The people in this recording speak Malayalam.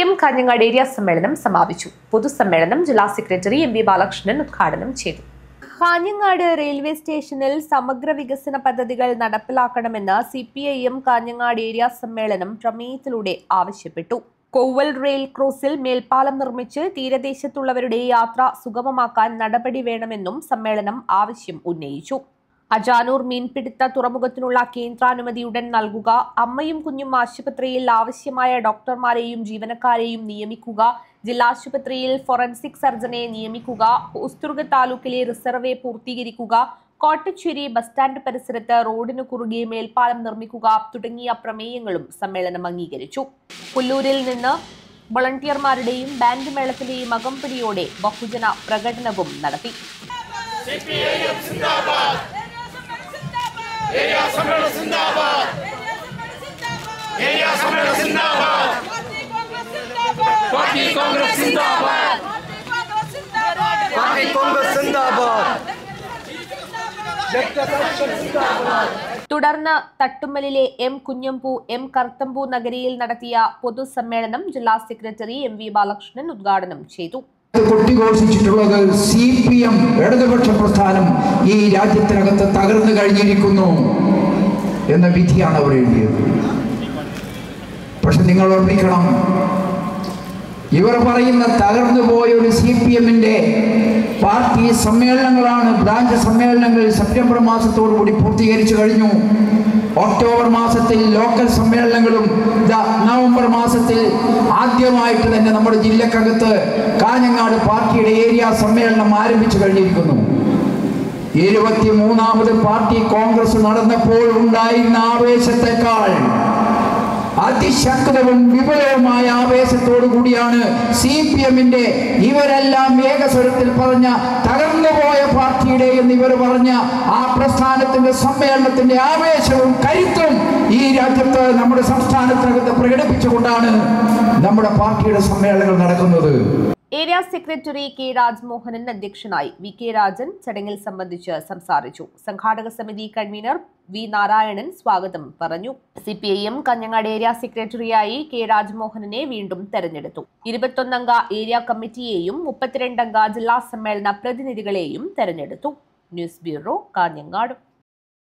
എം കാഞ്ഞങ്ങാട് ഏരിയ സമ്മേളനം സമാപിച്ചു പൊതുസമ്മേളനം ജില്ലാ സെക്രട്ടറി എം വി ബാലകൃഷ്ണൻ ഉദ്ഘാടനം ചെയ്തു കാഞ്ഞങ്ങാട് റെയിൽവേ സ്റ്റേഷനിൽ സമഗ്ര വികസന പദ്ധതികൾ നടപ്പിലാക്കണമെന്ന് C P I M Kanhangad area സമ്മേളനം പ്രമേയത്തിലൂടെ ആവശ്യപ്പെട്ടു കോവൽ റെയിൽ ക്രോസിൽ മേൽപ്പാലം നിർമ്മിച്ച് തീരദേശത്തുള്ളവരുടെ യാത്ര സുഗമമാക്കാൻ നടപടി വേണമെന്നും സമ്മേളനം ആവശ്യം ഉന്നയിച്ചു അജാനൂർ മീൻപിടുത്ത തുറമുഖത്തിനുള്ള കേന്ദ്രാനുമതി ഉടൻ നൽകുക അമ്മയും കുഞ്ഞും ആശുപത്രിയിൽ ആവശ്യമായ ഡോക്ടർമാരെയും ജീവനക്കാരെയും നിയമിക്കുക ജില്ലാശുപത്രിയിൽ ഫോറൻസിക് സർജനെ നിയമിക്കുക ഹോസ്ദുർഗ് താലൂക്കിലെ റിസർവേ പൂർത്തീകരിക്കുക കോട്ടച്ചേരി ബസ് സ്റ്റാൻഡ് പരിസരത്ത് റോഡിനു കുറുകെ മേൽപ്പാലം നിർമ്മിക്കുക തുടങ്ങിയ പ്രമേയങ്ങളും സമ്മേളനം അംഗീകരിച്ചു പുല്ലൂരിൽ നിന്ന് വളണ്ടിയർമാരുടെയും ബാൻഡ് മേളത്തിന്റെയും അകമ്പടിയോടെ ബഹുജന പ്രകടനവും നടത്തി പാർട്ടി കോൺഗ്രസ് സിന്ദാബാദ് പാർട്ടി കോൺഗ്രസ് സിന്ദാബാദ് തുടർന്ന് തട്ടുമ്മലിലെ എം കുഞ്ഞമ്പു എം കർത്തമ്പു നഗരിയിൽ നടത്തിയ പൊതുസമ്മേളനം ജില്ലാ സെക്രട്ടറി എം വി ബാലകൃഷ്ണൻ ഉദ്ഘാടനം ചെയ്തു കൊട്ടിഘോഷിച്ചിട്ടുള്ളത് സി പി എം ഇടതുപക്ഷ പ്രസ്ഥാനം ഈ രാജ്യത്തിനകത്ത് തകർന്നു കഴിഞ്ഞിരിക്കുന്നു എന്ന വിധിയാണ് അവർ എഴുതിയത് പക്ഷെ നിങ്ങൾ ഓർമ്മിക്കണം ഇവർ പറയുന്ന തകർന്നു പോയ ഒരു സി പി എമ്മിന്റെ പാർട്ടി സമ്മേളനങ്ങളാണ് ബ്രാഞ്ച് സമ്മേളനങ്ങൾ സെപ്റ്റംബർ മാസത്തോടുകൂടി പൂർത്തീകരിച്ചു കഴിഞ്ഞു ഒക്ടോബർ മാസത്തിൽ ലോക്കൽ സമ്മേളനങ്ങളും ദാ നവംബർ മാസത്തിൽ ആദ്യമായിട്ട് തന്നെ നമ്മുടെ ജില്ലക്കകത്ത് കാഞ്ഞങ്ങാട് പാർട്ടിയുടെ ഏരിയ സമ്മേളനം ആരംഭിച്ചു കഴിഞ്ഞിരിക്കുന്നു ഇരുപത്തി മൂന്നാമത് പാർട്ടി കോൺഗ്രസ് നടന്നപ്പോൾ ഉണ്ടായിരുന്ന ആവേശത്തെക്കാൾ അതിശക്തവും വിപുലവുമായ ആവേശത്തോടു കൂടിയാണ് സി പി എമ്മിന്റെ ഇവരെല്ലാം ഏകസ്വരത്തിൽ പറഞ്ഞ തകർന്നുപോയ പാർട്ടിയുടെ എന്ന് ഇവർ പറഞ്ഞ ആ പ്രസ്ഥാനത്തിന്റെ സമ്മേളനത്തിന്റെ ആവേശവും കരുത്തും ഈ രാജ്യത്ത് നമ്മുടെ സംസ്ഥാനത്തിനകത്ത് പ്രകടിപ്പിച്ചുകൊണ്ടാണ് നമ്മുടെ പാർട്ടിയുടെ സമ്മേളനങ്ങൾ നടക്കുന്നത് ഏരിയ സെക്രട്ടറി കെ രാജ്മോഹനൻ അധ്യക്ഷനായി വി കെ രാജൻ ചടങ്ങിൽ സംബന്ധിച്ച് സംസാരിച്ചു സംഘാടക സമിതി കൺവീനർ വി നാരായണൻ സ്വാഗതം പറഞ്ഞു C P I M Kanhangad area സെക്രട്ടറിയായി കെ രാജ്മോഹനനെ വീണ്ടും തെരഞ്ഞെടുത്തു ഇരുപത്തൊന്നംഗ ഏരിയ കമ്മിറ്റിയെയും മുപ്പത്തിരണ്ടംഗ ജില്ലാ സമ്മേളന പ്രതിനിധികളെയും തെരഞ്ഞെടുത്തു ന്യൂസ് ബ്യൂറോ കാഞ്ഞങ്ങാട്